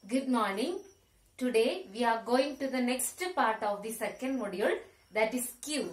Good morning. Today we are going to the next part of the second module that is Q.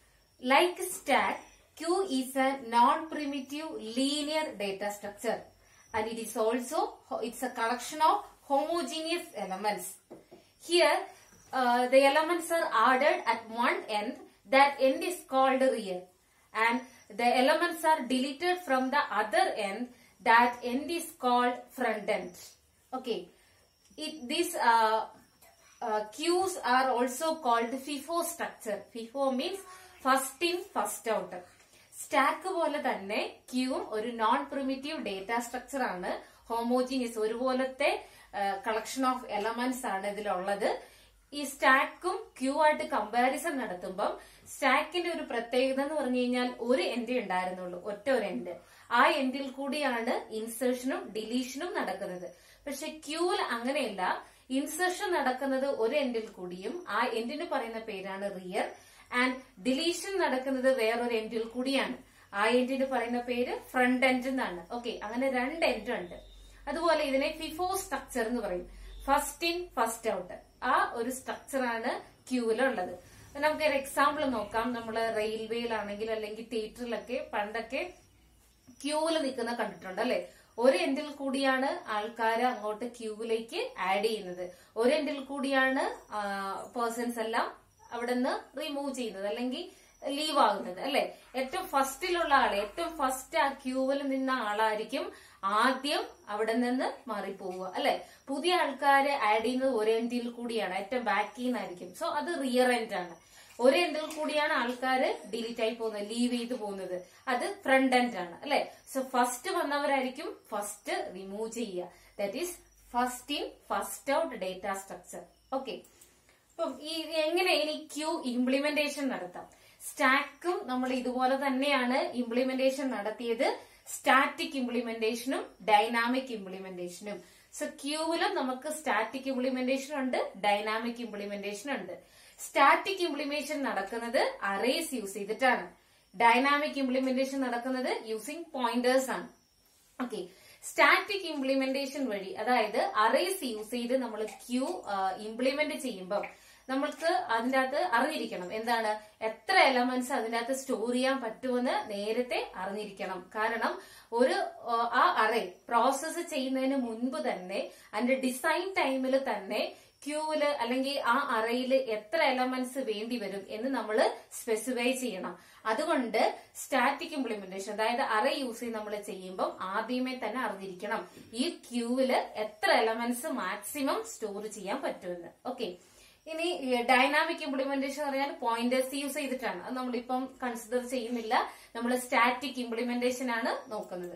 Like stat, Q is a non-primitive linear data structure and it is also it's a collection of homogeneous elements. Here uh, the elements are added at one end that end is called rear and the elements are deleted from the other end that end is called front end. Okay. It, these uh, uh, queues are also called FIFO structure. FIFO means first in first out. Stack പോലെ തന്നെ ക്യൂവും ഒരു non primitive data structure ആണ് homogeneous ഒരുപോലത്തെ collection of elements ആണ് ഇതിലുള്ളത് ഈ സ്റ്റാക്കും Q ആയിട്ട് കമ്പാരിസൺ നടത്തുമ്പം സ്റ്റാക്കിന്റെ ഒരു പ്രത്യേകത എന്ന് പറഞ്ഞു കഴിഞ്ഞാൽ ഒരു എൻഡ് ഉണ്ടായിരുന്നുള്ളൂ ഒറ്റ ഒരു എൻഡ് ആ എൻഡിൽ കൂടിയാണ് ഇൻസേർഷനും ഡിലീഷനും നടക്കുന്നത് പക്ഷെ ക്യൂവിൽ അങ്ങനെയല്ല ഇൻസേർഷൻ നടക്കുന്നത് ഒരു എൻഡിൽ കൂടിയും ആ എൻഡിന് പറയുന്ന പേരാണ് റിയർ ആൻഡ് ഡിലീഷൻ നടക്കുന്നത് വേറൊരു എൻഡിൽ കൂടിയാണ് ആ എൻഡിന് പറയുന്ന പേര് ഫ്രണ്ട് എൻഡ് എന്നാണ് ഓക്കെ അങ്ങനെ രണ്ട് എൻഡ് ഉണ്ട് അതുപോലെ ഇതിനെ ഫിഫോ സ്ട്രക്ചർ എന്ന് പറയും ഫസ്റ്റ് ഇൻ ഫസ്റ്റ് ഔട്ട് ആ ഒരു സ്ട്രക്ചറാണ് ക്യൂവിലുള്ളത് നമുക്ക് ഒരു എക്സാമ്പിൾ നോക്കാം നമ്മൾ റെയിൽവേയിലാണെങ്കിൽ അല്ലെങ്കിൽ തിയേറ്ററിലൊക്കെ പണ്ടൊക്കെ ക്യൂവിൽ നിൽക്കുന്ന കണ്ടിട്ടുണ്ട് അല്ലെ ഒരു എൻഡിൽ കൂടിയാണ് ആൾക്കാർ അങ്ങോട്ട് ക്യൂവിലേക്ക് ആഡ് ചെയ്യുന്നത് ഒരു എൻഡിൽ കൂടിയാണ് പേഴ്സൺസ് എല്ലാം അവിടെ നിന്ന് റിമൂവ് ചെയ്യുന്നത് അല്ലെങ്കിൽ ലീവ് ആകുന്നത് അല്ലെ ഏറ്റവും ഫസ്റ്റിലുള്ള ആള് ഏറ്റവും ഫസ്റ്റ് ആ ക്യൂവിൽ നിന്ന ആളായിരിക്കും ആദ്യം അവിടെ നിന്ന് മാറിപ്പോവുക അല്ലെ പുതിയ ആൾക്കാര് ആഡ് ചെയ്യുന്നത് ഒരു എൻഡിൽ കൂടിയാണ് ഏറ്റവും ബാക്കിൽ നിന്നായിരിക്കും സോ അത് റിയർ എൻഡ് ആണ് ഒരു എൻഡിൽ കൂടിയാണ് ആൾക്കാർ ഡിലീറ്റ് ആയി പോകുന്നത് ലീവ് ചെയ്ത് പോകുന്നത് അത് ഫ്രണ്ട് എൻഡ് ആണ് അല്ലെ സോ ഫസ്റ്റ് വന്നവരായിരിക്കും ഫസ്റ്റ് റിമൂവ് ചെയ്യുക that is first in first out data structure okay അപ്പം ഈ എങ്ങനെ ഇനി ക്യൂ ഇംപ്ലിമെന്റേഷൻ നടത്താം സ്റ്റാക്കും നമ്മൾ ഇതുപോലെ തന്നെയാണ് ഇംപ്ലിമെന്റേഷൻ നടത്തിയത് സ്റ്റാറ്റിക് ഇംപ്ലിമെന്റേഷനും ഡൈനാമിക് ഇംപ്ലിമെന്റേഷനും സോ ക്യൂവിലും നമുക്ക് സ്റ്റാറ്റിക് ഇംപ്ലിമെന്റേഷൻ ഉണ്ട് ഡൈനാമിക് ഇംപ്ലിമെന്റേഷൻ ഉണ്ട് സ്റ്റാറ്റിക് ഇംപ്ലിമേഷൻ നടക്കുന്നത് അറേസ് യൂസ് ചെയ്തിട്ടാണ് ഡൈനാമിക് ഇംപ്ലിമെന്റേഷൻ നടക്കുന്നത് യൂസിങ് പോയിന്റേഴ്സ് ആണ് ഓക്കെ സ്റ്റാറ്റിക് ഇംപ്ലിമെന്റേഷൻ വഴി അതായത് അറേസ് യൂസ് ചെയ്ത് നമ്മൾ ക്യൂ ഇംപ്ലിമെന്റ് ചെയ്യുമ്പോൾ നമ്മൾക്ക് അതിൻ്റെ അകത്ത് അറിഞ്ഞിരിക്കണം എന്താണ് എത്ര എലമെന്റ്സ് അതിൻ്റെ അകത്ത് സ്റ്റോർ ചെയ്യാൻ പറ്റുമെന്ന് നേരത്തെ അറിഞ്ഞിരിക്കണം കാരണം ഒരു ആ അറേ പ്രോസസ്സ് ചെയ്യുന്നതിന് മുൻപ് തന്നെ അതിന്റെ ഡിസൈൻ ടൈമിൽ തന്നെ ക്യൂവില് അല്ലെങ്കിൽ ആ അറയിൽ എത്ര എലമെന്റ്സ് വേണ്ടി വരും എന്ന് നമ്മൾ സ്പെസിഫൈ ചെയ്യണം അതുകൊണ്ട് സ്റ്റാറ്റിക് ഇംപ്ലിമെന്റേഷൻ അതായത് അറ യൂസ് ചെയ്ത് നമ്മൾ ചെയ്യുമ്പോൾ ആദ്യമേ തന്നെ അറിഞ്ഞിരിക്കണം ഈ ക്യൂവില് എത്ര എലമെന്റ്സ് മാക്സിമം സ്റ്റോർ ചെയ്യാൻ പറ്റുമെന്ന് ഓക്കെ ഇനി ഡൈനാമിക് ഇംപ്ലിമെന്റേഷൻ പറഞ്ഞാൽ പോയിന്റേഴ്സ് യൂസ് ചെയ്തിട്ടാണ് അത് നമ്മളിപ്പം കൺസിഡർ ചെയ്യുന്നില്ല നമ്മൾ സ്റ്റാറ്റിക് ഇംപ്ലിമെന്റേഷൻ ആണ് നോക്കുന്നത്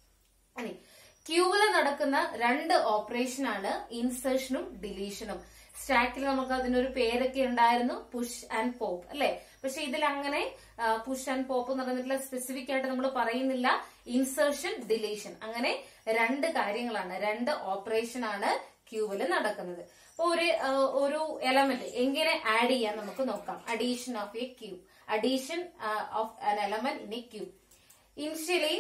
ഇനി ക്യൂവിൽ നടക്കുന്ന രണ്ട് ഓപ്പറേഷൻ ആണ് ഇൻസേർഷനും ഡിലീഷനും സ്റ്റാക്കിൽ നമുക്ക് അതിനൊരു പേരൊക്കെ ഉണ്ടായിരുന്നു പുഷ് ആൻഡ് പോപ്പ് അല്ലെ പക്ഷെ ഇതിൽ അങ്ങനെ പുഷ് ആൻഡ് പോപ്പ് എന്ന് പറഞ്ഞിട്ടുള്ള സ്പെസിഫിക് ആയിട്ട് നമ്മൾ പറയുന്നില്ല ഇൻസേർഷൻ ഡിലീഷൻ അങ്ങനെ രണ്ട് കാര്യങ്ങളാണ് രണ്ട് ഓപ്പറേഷൻ ആണ് ക്യൂവിൽ നടക്കുന്നത് അപ്പൊ ഒരു ഒരു എലമെന്റ് എങ്ങനെ ആഡ് ചെയ്യാൻ നമുക്ക് നോക്കാം addition of a queue addition of an element in a queue initially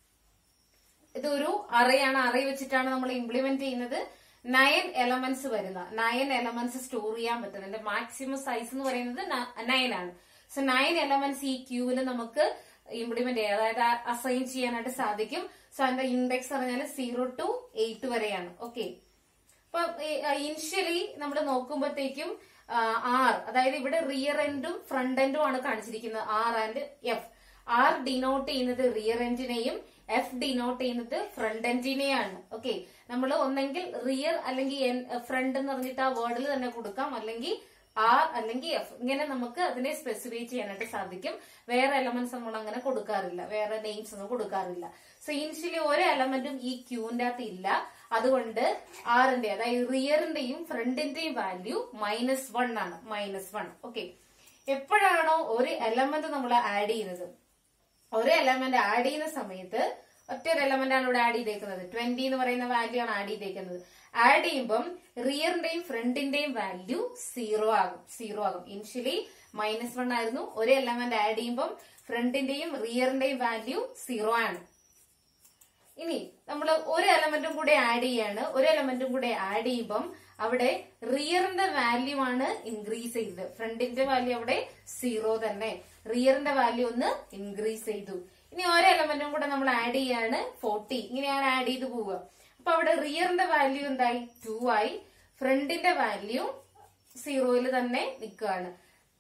ഇതൊരു അറയാണ് അറ വെച്ചിട്ടാണ് നമ്മൾ ഇംപ്ലിമെന്റ് ചെയ്യുന്നത് നയൻ എലമെന്റ്സ് വരുന്ന നയൻ എലമെന്റ്സ് സ്റ്റോർ ചെയ്യാൻ പറ്റുന്നത് മാക്സിമം സൈസ് എന്ന് പറയുന്നത് നയൻ ആണ് സോ നയൻ എലമെന്റ്സ് ഈ ക്യൂവിൽ നമുക്ക് ഇംപ്ലിമെന്റ് ചെയ്യാം അതായത് അസൈൻ ചെയ്യാനായിട്ട് സാധിക്കും സോ അതിന്റെ ഇൻഡെക്സ് പറഞ്ഞാൽ സീറോ ടു എയ്റ്റ് വരെയാണ് ഓക്കെ അപ്പൊ ഇനിഷ്യലി നമ്മൾ നോക്കുമ്പോഴത്തേക്കും ആർ അതായത് ഇവിടെ റിയർ എൻഡും ഫ്രണ്ട് എൻഡും ആണ് കാണിച്ചിരിക്കുന്നത് R and F R denote ചെയ്യുന്നത് റിയർ എൻഡിനെയും എഫ് ഡിനോട്ട് ചെയ്യുന്നത് ഫ്രണ്ട് എൻഡിനെയാണ് ഓക്കെ നമ്മൾ ഒന്നെങ്കിൽ റിയർ അല്ലെങ്കിൽ ഫ്രണ്ട് എന്ന് പറഞ്ഞിട്ട് ആ വേർഡിൽ തന്നെ കൊടുക്കാം അല്ലെങ്കിൽ ആർ അല്ലെങ്കിൽ എഫ് ഇങ്ങനെ നമുക്ക് അതിനെ സ്പെസിഫൈ ചെയ്യാനായിട്ട് സാധിക്കും വേറെ എലമെന്റ്സ് നമ്മൾ അങ്ങനെ കൊടുക്കാറില്ല വേറെ നെയിംസ് ഒന്നും കൊടുക്കാറില്ല സോ ഇനിഷ്യലി ഒരു എലമെന്റും ഈ ക്യൂവിന്റെ അകത്ത് ഇല്ല അതുകൊണ്ട് ആറിന്റെ അതായത് റിയറിന്റെയും ഫ്രണ്ടിന്റെയും വാല്യൂ മൈനസ് വൺ ആണ് മൈനസ് വൺ ഓക്കെ എപ്പോഴാണോ ഒരു എലമെന്റ് നമ്മൾ ആഡ് ചെയ്യുന്നത് ഒരു എലമെന്റ് ആഡ് ചെയ്യുന്ന സമയത്ത് ഒറ്റ ഒരു എലമെന്റ് ആണ് ഇവിടെ ആഡ് ചെയ്തേക്കുന്നത് ട്വന്റി എന്ന് പറയുന്ന വാല്യൂ ആണ് ആഡ് ചെയ്തേക്കുന്നത് ആഡ് ചെയ്യുമ്പം റിയറിന്റെയും ഫ്രണ്ടിന്റെയും വാല്യൂ സീറോ ആകും സീറോ ആകും ഇനിഷ്യലി മൈനസ് വൺ ആയിരുന്നു ഒരു എലമെന്റ് ആഡ് ചെയ്യുമ്പം ഫ്രണ്ടിന്റെയും റിയറിന്റെയും വാല്യൂ സീറോ ആണ് ഇനി നമ്മൾ ഒരു എലമെന്റും കൂടെ ആഡ് ചെയ്യാണ് ഒരു എലമെന്റും കൂടെ ആഡ് ചെയ്യുമ്പം അവിടെ റിയറിന്റെ വാല്യൂ ആണ് ഇൻക്രീസ് ചെയ്തത് ഫ്രണ്ടിന്റെ വാല്യൂ അവിടെ സീറോ തന്നെ റിയറിന്റെ വാല്യൂ ഒന്ന് ഇൻക്രീസ് ചെയ്തു ഇനി ഓരോ എലമെന്റും കൂടെ നമ്മൾ ആഡ് ചെയ്യാണ് ഫോർട്ടി ഇങ്ങനെയാണ് ആഡ് ചെയ്ത് പോവുക അപ്പൊ അവിടെ റിയറിന്റെ വാല്യൂ എന്തായി ടു ആയി ഫ്രണ്ടിന്റെ വാല്യൂ സീറോയിൽ തന്നെ നിൽക്കുകയാണ്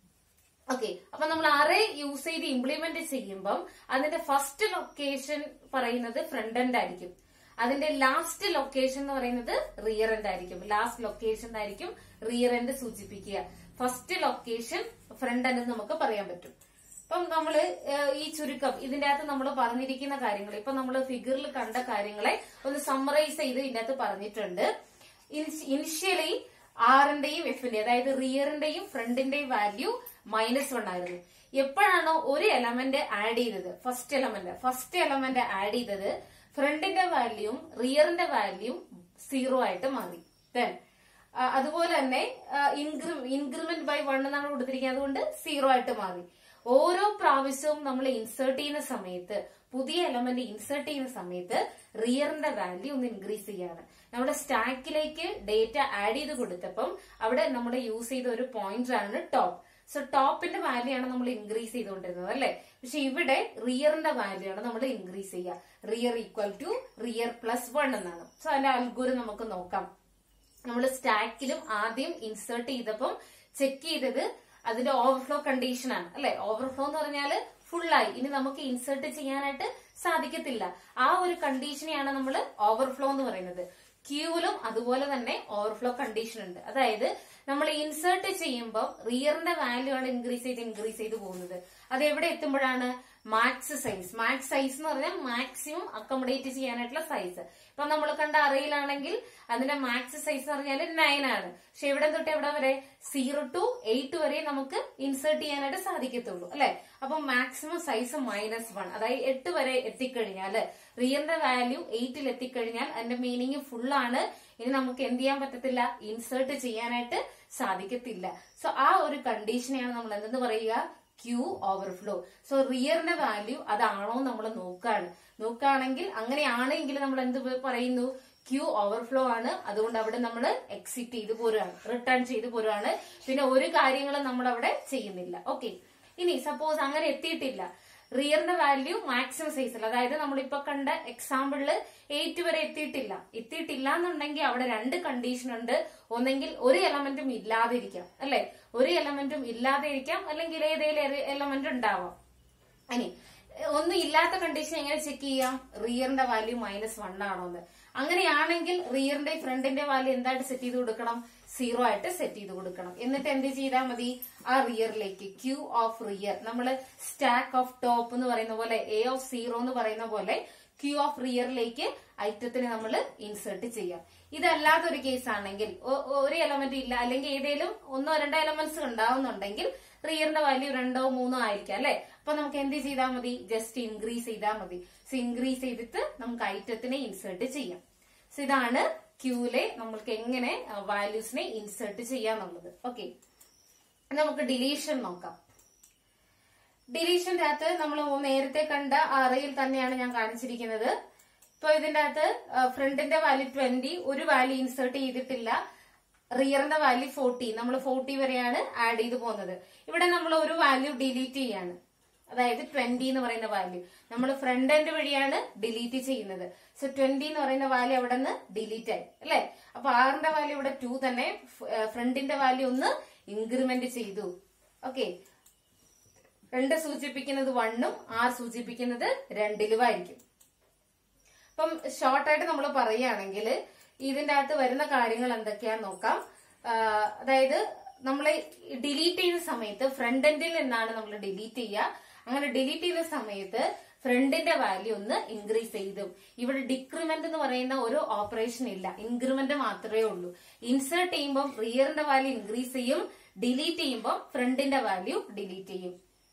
ഓക്കെ അപ്പൊ നമ്മൾ അറേ യൂസ് ചെയ്ത് ഇംപ്ലിമെന്റ് ചെയ്യുമ്പം അതിന്റെ ഫസ്റ്റ് ലൊക്കേഷൻ പറയുന്നത് ഫ്രണ്ട് എൻഡ് ആയിരിക്കും അതിന്റെ ലാസ്റ്റ് ലൊക്കേഷൻ എന്ന് പറയുന്നത് റിയർ എൻഡ് ആയിരിക്കും ലാസ്റ്റ് ലൊക്കേഷൻ ആയിരിക്കും റിയർ എൻഡ് സൂചിപ്പിക്കുക ഫസ്റ്റ് ലൊക്കേഷൻ ഫ്രണ്ട് എൻഡ് നമുക്ക് പറയാൻ പറ്റും അപ്പം നമ്മള് ഏഹ്, ഈ ചുരുക്കം ഇതിന്റെ അകത്ത് നമ്മൾ പറഞ്ഞിരിക്കുന്ന കാര്യങ്ങൾ ഇപ്പൊ നമ്മൾ ഫിഗറിൽ കണ്ട കാര്യങ്ങളെ ഒന്ന് സമ്മറൈസ് ചെയ്ത് ഇതിന്റെ അകത്ത് പറഞ്ഞിട്ടുണ്ട് ഇനിഷ്യലി ആറിന്റെയും എഫിന്റെ അതായത് റിയറിന്റെയും ഫ്രണ്ടിന്റെയും വാല്യൂ മൈനസ് വൺ ആയിരുന്നു എപ്പോഴാണോ ഒരു എലമെന്റ് ആഡ് ചെയ്തത് first element first element add ചെയ്തത് ഫ്രണ്ടിന്റെ വാല്യൂം റിയറിന്റെ വാല്യൂം സീറോ ആയിട്ട് മാറി ദെൻ അതുപോലെ തന്നെ ഇൻക്രിമെന്റ് ബൈ വൺ എന്നാണ് കൊടുത്തിരിക്കുന്നത് അതുകൊണ്ട് സീറോ ആയിട്ട് മാറി ഓരോ പ്രാവശ്യവും നമ്മൾ ഇൻസേർട്ട് ചെയ്യുന്ന സമയത്ത് പുതിയ എലമെന്റ് ഇൻസേർട്ട് ചെയ്യുന്ന സമയത്ത് റിയറിന്റെ വാല്യൂ ഒന്ന് ഇൻക്രീസ് ചെയ്യാണ് നമ്മുടെ സ്റ്റാക്കിലേക്ക് ഡേറ്റ ആഡ് ചെയ്ത് കൊടുത്തപ്പം അവിടെ നമ്മൾ യൂസ് ചെയ്ത ഒരു പോയിന്റ് ആണ് ടോപ്പ് സോ ടോപ്പിന്റെ വാല്യൂ ആണ് നമ്മൾ ഇൻക്രീസ് ചെയ്തുകൊണ്ടിരുന്നത് അല്ലെ പക്ഷെ ഇവിടെ റിയറിന്റെ വാല്യൂ ആണ് നമ്മൾ ഇൻക്രീസ് ചെയ്യുക rear equal to rear plus one എന്നാണ് സോ അതിന്റെ അൽഗോര് നമുക്ക് നോക്കാം നമ്മൾ സ്റ്റാക്കിലും ആദ്യം ഇൻസേർട്ട് ചെയ്തപ്പം ചെക്ക് ചെയ്തത് അതിന്റെ ഓവർഫ്ലോ കണ്ടീഷൻ ആണ് അല്ലെ ഓവർഫ്ലോ എന്ന് പറഞ്ഞാല് ഫുള്ളായി ഇനി നമുക്ക് ഇൻസേർട്ട് ചെയ്യാനായിട്ട് സാധിക്കത്തില്ല ആ ഒരു കണ്ടീഷനെയാണ് നമ്മൾ ഓവർഫ്ലോ എന്ന് പറയുന്നത് ക്യൂവിലും അതുപോലെ തന്നെ ഓവർഫ്ലോ കണ്ടീഷൻ ഉണ്ട് അതായത് നമ്മൾ ഇൻസേർട്ട് ചെയ്യുമ്പോൾ റിയറിന്റെ വാല്യൂ ആണ് ഇൻക്രീസ് ചെയ്ത് ഇൻക്രീസ് ചെയ്ത് പോകുന്നത് അത് എവിടെ എത്തുമ്പോഴാണ് മാക്സ് സൈസ് മാക്സ് സൈസ് എന്ന് പറഞ്ഞാൽ മാക്സിമം അക്കോമഡേറ്റ് ചെയ്യാനായിട്ടുള്ള സൈസ് ഇപ്പൊ നമ്മൾ കണ്ട അറയിലാണെങ്കിൽ അതിന്റെ മാക്സ് സൈസ് എന്ന് പറഞ്ഞാൽ നയൻ ആണ് പക്ഷെ എവിടെ തൊട്ട് എവിടെ വരെ സീറോ ടു എയ്റ്റ് വരെ നമുക്ക് ഇൻസേർട്ട് ചെയ്യാനായിട്ട് സാധിക്കത്തുള്ളൂ അല്ലെ അപ്പൊ മാക്സിമം സൈസ് മൈനസ് വൺ അതായത് എട്ട് വരെ എത്തിക്കഴിഞ്ഞാല് റിയറിന്റെ വാല്യൂ എയ്റ്റിൽ എത്തിക്കഴിഞ്ഞാൽ അതിന്റെ മീനിങ് ഫുൾ ആണ് ഇനി നമുക്ക് എന്ത് ചെയ്യാൻ പറ്റത്തില്ല ഇൻസേർട്ട് ചെയ്യാനായിട്ട് സാധിക്കത്തില്ല സോ ആ ഒരു കണ്ടീഷനെയാണ് നമ്മൾ എന്തെന്ന് പറയുക ക്യൂ ഓവർഫ്ലോ സോ റിയറിന്റെ വാല്യൂ അതാണോ നമ്മൾ നോക്കാണ് നോക്കുകയാണെങ്കിൽ അങ്ങനെയാണെങ്കിൽ നമ്മൾ എന്ത് പറയുന്നു ക്യൂ ഓവർഫ്ലോ ആണ് അതുകൊണ്ട് അവിടെ നമ്മൾ എക്സിറ്റ് ചെയ്ത് പോരുകയാണ് റിട്ടേൺ ചെയ്ത് പോരുകയാണ് പിന്നെ ഒരു കാര്യങ്ങളും നമ്മൾ അവിടെ ചെയ്യുന്നില്ല ഓക്കെ ഇനി സപ്പോസ് അങ്ങനെ എത്തിയിട്ടില്ല റിയറിന്റെ വാല്യൂ മാക്സിമം സൈസിൽ അതായത് നമ്മളിപ്പോ കണ്ട എക്സാമ്പിളില് എയ്റ്റ് വരെ എത്തിയിട്ടില്ല എത്തിയിട്ടില്ല എന്നുണ്ടെങ്കിൽ അവിടെ രണ്ട് കണ്ടീഷൻ ഉണ്ട് ഒന്നെങ്കിൽ ഒരു എലമെന്റും ഇല്ലാതിരിക്കാം അല്ലെ ഒരു എലമെന്റും ഇല്ലാതിരിക്കാം അല്ലെങ്കിൽ ഏതെങ്കിലും എലമെന്റ് ഉണ്ടാവാം ഇനി ഒന്നും ഇല്ലാത്ത കണ്ടീഷൻ എങ്ങനെ ചെക്ക് ചെയ്യാം റിയറിന്റെ വാല്യൂ മൈനസ് വൺ ആണോ എന്ന് അങ്ങനെയാണെങ്കിൽ റിയറിന്റെ ഫ്രണ്ടിന്റെ വാല്യൂ എന്തായിട്ട് സെറ്റ് ചെയ്ത് കൊടുക്കണം സീറോ ആയിട്ട് സെറ്റ് ചെയ്ത് കൊടുക്കണം എന്നിട്ട് എന്ത് ചെയ്താൽ മതി ആ റിയറിലേക്ക് ക്യൂ ഓഫ് റിയർ നമ്മൾ സ്റ്റാക്ക് ഓഫ് ടോപ്പ് എന്ന് പറയുന്ന പോലെ എ ഓഫ് സീറോ എന്ന് പറയുന്ന പോലെ ക്യൂ ഓഫ് റിയറിലേക്ക് ഐറ്റത്തിന് നമ്മൾ ഇൻസേർട്ട് ചെയ്യാം ഇതല്ലാത്ത ഒരു കേസ് ആണെങ്കിൽ ഒ- ഒരു എലമെന്റ് ഇല്ല അല്ലെങ്കിൽ ഏതെങ്കിലും ഒന്നോ രണ്ടോ എലമെന്റ്സ് ഉണ്ടാവുന്നുണ്ടെങ്കിൽ റിയറിന്റെ വാല്യൂ രണ്ടോ മൂന്നോ ആയിരിക്കാം അല്ലെ അപ്പൊ നമുക്ക് എന്ത് ചെയ്താൽ മതി ജസ്റ്റ് ഇൻക്രീസ് ചെയ്താൽ മതി സോ ഇൻക്രീസ് ചെയ്തിട്ട് നമുക്ക് ഐറ്റത്തിനെ ഇൻസേർട്ട് ചെയ്യാം സോ ഇതാണ് ക്യൂലെ നമ്മൾക്ക് എങ്ങനെ വാല്യൂസിനെ ഇൻസേർട്ട് ചെയ്യാന്നുള്ളത് ഓക്കെ നമുക്ക് ഡിലീഷൻ നോക്കാം ഡിലീഷന്റെ അകത്ത് നമ്മൾ നേരത്തെ കണ്ട അറയിൽ തന്നെയാണ് ഞാൻ കാണിച്ചിരിക്കുന്നത് ഇപ്പൊ ഇതിന്റെ അകത്ത് ഫ്രണ്ടിന്റെ വാല്യൂ ട്വന്റി ഒരു വാല്യൂ ഇൻസേർട്ട് ചെയ്തിട്ടില്ല റിയറിന്റെ വാല്യൂ ഫോർട്ടി നമ്മൾ ഫോർട്ടി വരെയാണ് ആഡ് ചെയ്ത് പോകുന്നത് ഇവിടെ നമ്മൾ ഒരു വാല്യൂ ഡിലീറ്റ് ചെയ്യാണ് അതായത് ട്വന്റി എന്ന് പറയുന്ന വാല്യൂ നമ്മൾ ഫ്രണ്ട് എൻഡ് വഴിയാണ് ഡിലീറ്റ് ചെയ്യുന്നത് സോ ട്വന്റി എന്ന് പറയുന്ന വാല്യൂ അവിടെ നിന്ന് ഡിലീറ്റ് ആയി അല്ലെ അപ്പൊ ആറിന്റെ വാല്യൂ ഇവിടെ ടു തന്നെ ഫ്രണ്ടിന്റെ വാല്യൂ ഒന്ന് ഇൻക്രിമെന്റ് ചെയ്തു ഓക്കെ രണ്ട് സൂചിപ്പിക്കുന്നത് വണ്ണും ആർ സൂചിപ്പിക്കുന്നത് രണ്ടിലുമായിരിക്കും അപ്പം ഷോർട്ടായിട്ട് നമ്മൾ പറയുകയാണെങ്കിൽ ഇതിന്റെ അകത്ത് വരുന്ന കാര്യങ്ങൾ എന്തൊക്കെയാന്ന് നോക്കാം ആ, അതായത് നമ്മൾ ഡിലീറ്റ് ചെയ്യുന്ന സമയത്ത് ഫ്രണ്ട് എൻഡിൽ നിന്നാണ് നമ്മൾ ഡിലീറ്റ് ചെയ്യുക അങ്ങനെ ഡിലീറ്റ് ചെയ്യുന്ന സമയത്ത് ഫ്രണ്ടിന്റെ വാല്യൂ ഒന്ന് ഇൻക്രീസ് ചെയ്തു ഇവിടെ ഡിക്രിമെന്റ് എന്ന് പറയുന്ന ഒരു ഓപ്പറേഷൻ ഇല്ല ഇൻക്രിമെന്റ് മാത്രമേ ഉള്ളൂ ഇൻസേർട്ട് ചെയ്യുമ്പോൾ റിയറിന്റെ വാല്യൂ ഇൻക്രീസ് ചെയ്യും ഡിലീറ്റ് ചെയ്യുമ്പോൾ ഫ്രണ്ടിന്റെ വാല്യൂ ഡിലീറ്റ് ചെയ്യും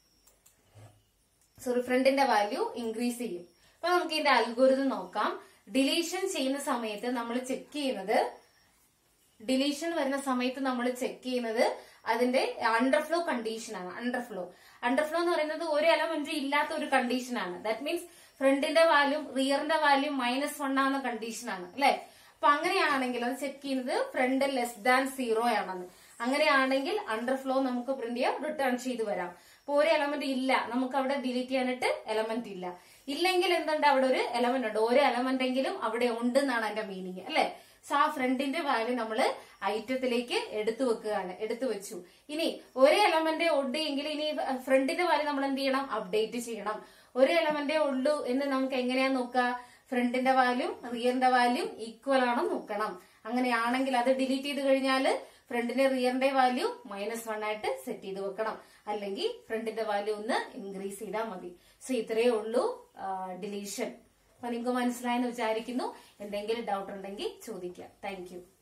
സോറി ഫ്രണ്ടിന്റെ വാല്യൂ ഇൻക്രീസ് ചെയ്യും അപ്പൊ നമുക്ക് ഇതിന്റെ അൽഗോരിതം നോക്കാം ഡിലീഷൻ ചെയ്യുന്ന സമയത്ത് നമ്മൾ ചെക്ക് ചെയ്യുന്നത് ഡിലീഷൻ വരുന്ന സമയത്ത് നമ്മൾ ചെക്ക് ചെയ്യുന്നത് അതിന്റെ അണ്ടർഫ്ലോ കണ്ടീഷൻ ആണ് അണ്ടർഫ്ലോ അണ്ടർഫ്ലോ എന്ന് പറയുന്നത് ഒരു എലമെന്റ് ഇല്ലാത്ത ഒരു കണ്ടീഷൻ ആണ് ദാറ്റ് മീൻസ് ഫ്രണ്ടിന്റെ വാല്യൂം റിയറിന്റെ വാല്യൂം മൈനസ് വൺ ആവുന്ന കണ്ടീഷനാണ് അല്ലെ അപ്പൊ അങ്ങനെയാണെങ്കിൽ അത് ചെക്ക് ചെയ്യുന്നത് ഫ്രണ്ട് ലെസ് ദാൻ സീറോ ആണെന്ന് അങ്ങനെയാണെങ്കിൽ അണ്ടർ ഫ്ലോ നമുക്ക് പ്രിന്റ് ചെയ്യാം റിട്ടേൺ ചെയ്ത് വരാം അപ്പൊ ഒരു എലമെന്റ് ഇല്ല നമുക്ക് അവിടെ ഡിലീറ്റ് ചെയ്യാനായിട്ട് എലമെന്റ് ഇല്ല ഇല്ലെങ്കിൽ എന്തുണ്ട് അവിടെ ഒരു എലമെന്റ് ഉണ്ട് ഒരു എലമെന്റ് എങ്കിലും അവിടെ ഉണ്ട് എന്നാണ് എന്റെ മീനിങ് അല്ലെ സോ ആ ഫ്രണ്ടിന്റെ വാല്യൂ നമ്മൾ ഐറ്റത്തിലേക്ക് എടുത്തു വെക്കുകയാണ് എടുത്തു വെച്ചു ഇനി ഒരു എലമെന്റ് ഉണ്ട് എങ്കിൽ ഇനി ഫ്രണ്ടിന്റെ വാല്യൂ നമ്മൾ എന്ത് ചെയ്യണം അപ്ഡേറ്റ് ചെയ്യണം ഒരു എലമെന്റേ ഉള്ളൂ എന്ന് നമുക്ക് എങ്ങനെയാ നോക്കുക ഫ്രണ്ടിന്റെ വാല്യൂം റിയറിന്റെ വാല്യൂം ഈക്വൽ ആണോ നോക്കണം അങ്ങനെയാണെങ്കിൽ അത് ഡിലീറ്റ് ചെയ്ത് കഴിഞ്ഞാൽ ഫ്രണ്ടിന്റെ റിയറിന്റെ വാല്യൂ മൈനസ് വൺ ആയിട്ട് സെറ്റ് ചെയ്ത് വെക്കണം അല്ലെങ്കിൽ ഫ്രണ്ടിന്റെ വാല്യൂ ഒന്ന് ഇൻക്രീസ് ചെയ്താൽ മതി സോ ഇത്രയേ ഉള്ളൂ ഡിലീഷൻ അപ്പൊ നിങ്ങൾക്ക് മനസ്സിലായെന്ന് വിചാരിക്കുന്നു എന്തെങ്കിലും ഡൗട്ട് ഉണ്ടെങ്കിൽ ചോദിക്കാം താങ്ക് യു